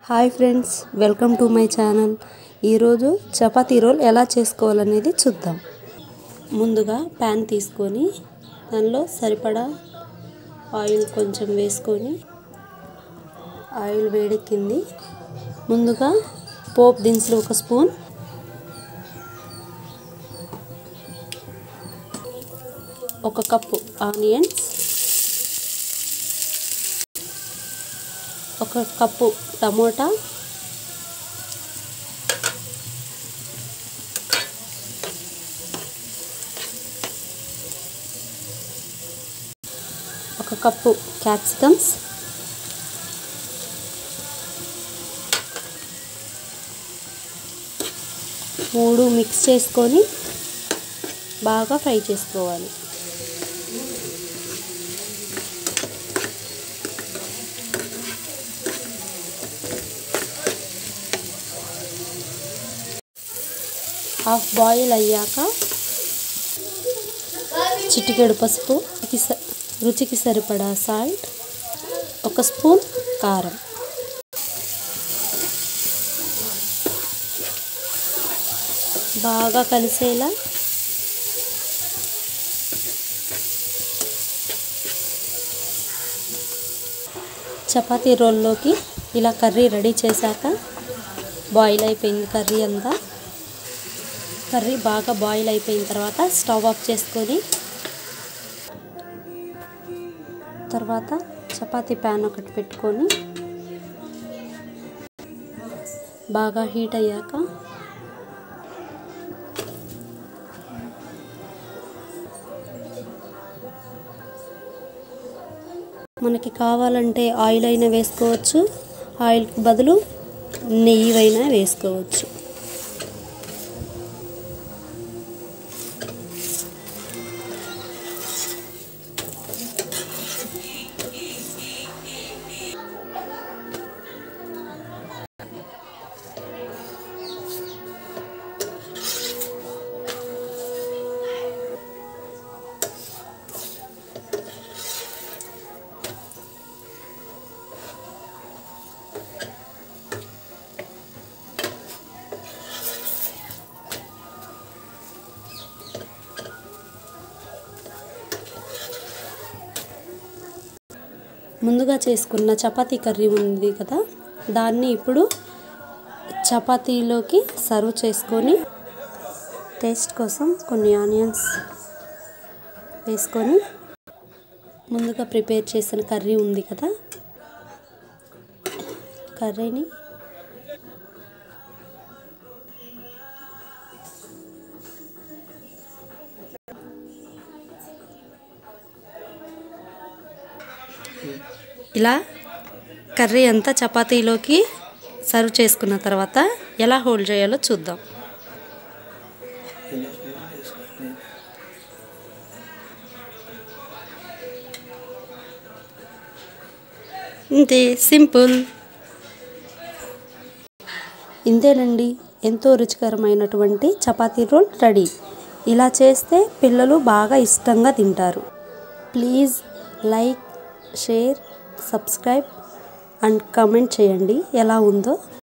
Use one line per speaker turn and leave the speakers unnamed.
hi friends welcome to my channel ఈరోజు chapati role ఎలా చేసుకోవాలనేది చూద్దాం ముందుగా ప్యాన్ తీసుకొని దానిలో సరిపడా ఆయిల్ కొంచెం వేసుకొని ఆయిల్ వేడెక్కింది ముందుగా పోపు దినుసులు ఒక స్పూన్ ఒక కప్పు ఆనియన్స్ ఒక కప్పు టమోటా ఒక కప్పు క్యాప్సికమ్స్ మూడు మిక్స్ చేసుకొని బాగా ఫ్రై చేసుకోవాలి హాఫ్ బాయిల్ అయ్యాక చిటికెడు పసుపు రుచికి సరిపడా సాల్ట్ ఒక స్పూన్ కారం బాగా కలిసేలా చపాతీ రోల్లోకి ఇలా కర్రీ రెడీ చేశాక బాయిల్ అయిపోయింది కర్రీ అంతా కర్రీ బాగా బాయిల్ అయిపోయిన తర్వాత స్టవ్ ఆఫ్ చేసుకొని తర్వాత చపాతీ ప్యాన్ ఒకటి పెట్టుకొని బాగా హీట్ అయ్యాక మనకి కావాలంటే ఆయిల్ అయినా వేసుకోవచ్చు ఆయిల్కి బదులు నెయ్యి అయినా వేసుకోవచ్చు ముందుగా చేసుకున్న చపాతీ కర్రీ ఉంది కదా దాన్ని ఇప్పుడు చపాతీలోకి సర్వ్ చేసుకొని టేస్ట్ కోసం కొన్ని ఆనియన్స్ వేసుకొని ముందుగా ప్రిపేర్ చేసిన కర్రీ ఉంది కదా కర్రీని ఇలా కర్రీ అంతా చపాతీలోకి సర్వ్ చేసుకున్న తర్వాత ఎలా హోల్డ్ చేయాలో చూద్దాం ఇంతే సింపుల్ ఇంతేనండి ఎంతో రుచికరమైనటువంటి చపాతీ రోల్ రెడీ ఇలా చేస్తే పిల్లలు బాగా ఇష్టంగా తింటారు please like share subscribe and comment చేయండి ఎలా ఉందో